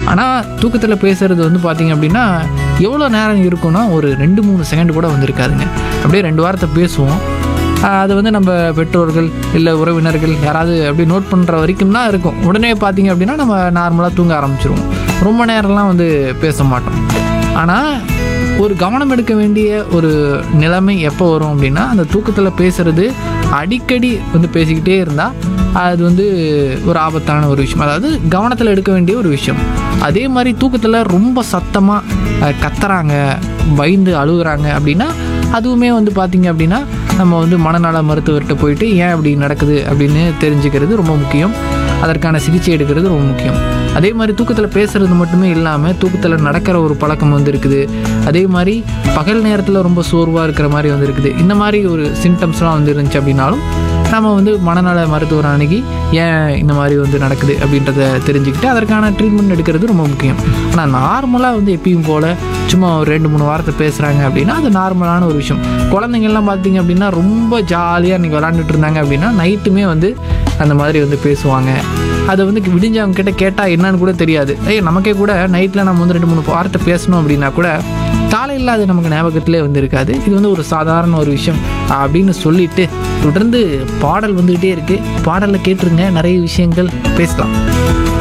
ஆனால் தூக்கத்தில் பேசுகிறது வந்து பார்த்திங்க அப்படின்னா எவ்வளோ நேரம் இருக்கும்னா ஒரு ரெண்டு மூணு செகண்ட் கூட வந்து இருக்காதுங்க அப்படியே ரெண்டு வாரத்தை பேசுவோம் ஆஹ் அது வந்து நம்ம பெற்றோர்கள் இல்லை உறவினர்கள் யாராவது அப்படி நோட் பண்ணுற வரைக்கும் தான் இருக்கும் உடனே பார்த்தீங்க அப்படின்னா நம்ம நார்மலாக தூங்க ஆரம்பிச்சிருவோம் ரொம்ப நேரம்லாம் வந்து பேச மாட்டோம் ஆனால் ஒரு கவனம் எடுக்க வேண்டிய ஒரு நிலைமை எப்போ வரும் அப்படின்னா அந்த தூக்கத்தில் பேசுகிறது அடிக்கடி வந்து பேசிக்கிட்டே இருந்தால் அது வந்து ஒரு ஆபத்தான ஒரு விஷயம் அதாவது கவனத்தில் எடுக்க வேண்டிய ஒரு விஷயம் அதே மாதிரி தூக்கத்தில் ரொம்ப சத்தமாக கத்துறாங்க பயந்து அழுகுறாங்க அப்படின்னா அதுவுமே வந்து பார்த்திங்க அப்படின்னா நம்ம வந்து மனநல மருத்துவர்கிட்ட போயிட்டு ஏன் அப்படி நடக்குது அப்படின்னு தெரிஞ்சுக்கிறது ரொம்ப முக்கியம் அதற்கான சிகிச்சை எடுக்கிறது ரொம்ப முக்கியம் அதே மாதிரி தூக்கத்தில் பேசுகிறது மட்டுமே இல்லாமல் தூக்கத்தில் நடக்கிற ஒரு பழக்கம் வந்து இருக்குது அதே மாதிரி பகல் நேரத்தில் ரொம்ப சோர்வாக இருக்கிற மாதிரி வந்து இருக்குது இந்த மாதிரி ஒரு சிம்டம்ஸ்லாம் வந்து இருந்துச்சு அப்படின்னாலும் நம்ம வந்து மனநல மருத்துவர் அணுகி ஏன் இந்த மாதிரி வந்து நடக்குது அப்படின்றத தெரிஞ்சுக்கிட்டு அதற்கான ட்ரீட்மெண்ட் எடுக்கிறது ரொம்ப முக்கியம் ஆனால் நார்மலாக வந்து எப்பயும் போல் சும்மா ஒரு ரெண்டு மூணு வாரத்தை பேசுகிறாங்க அப்படின்னா அது நார்மலான ஒரு விஷயம் குழந்தைங்கள்லாம் பார்த்தீங்க அப்படின்னா ரொம்ப ஜாலியாக இன்றைக்கி விளாண்டுட்டு இருந்தாங்க அப்படின்னா நைட்டுமே வந்து அந்த மாதிரி வந்து பேசுவாங்க அதை வந்து விடிஞ்சவங்க கிட்ட கேட்டால் என்னன்னு கூட தெரியாது ஐய் நமக்கே கூட நைட்டில் நம்ம வந்து ரெண்டு மூணு வார்த்தை பேசணும் அப்படின்னா கூட காலையில் அது நமக்கு ஞாபகத்திலே வந்து இருக்காது இது வந்து ஒரு சாதாரண ஒரு விஷயம் அப்படின்னு சொல்லிட்டு தொடர்ந்து பாடல் வந்துக்கிட்டே இருக்குது பாடலை கேட்டுருங்க நிறைய விஷயங்கள் பேசலாம்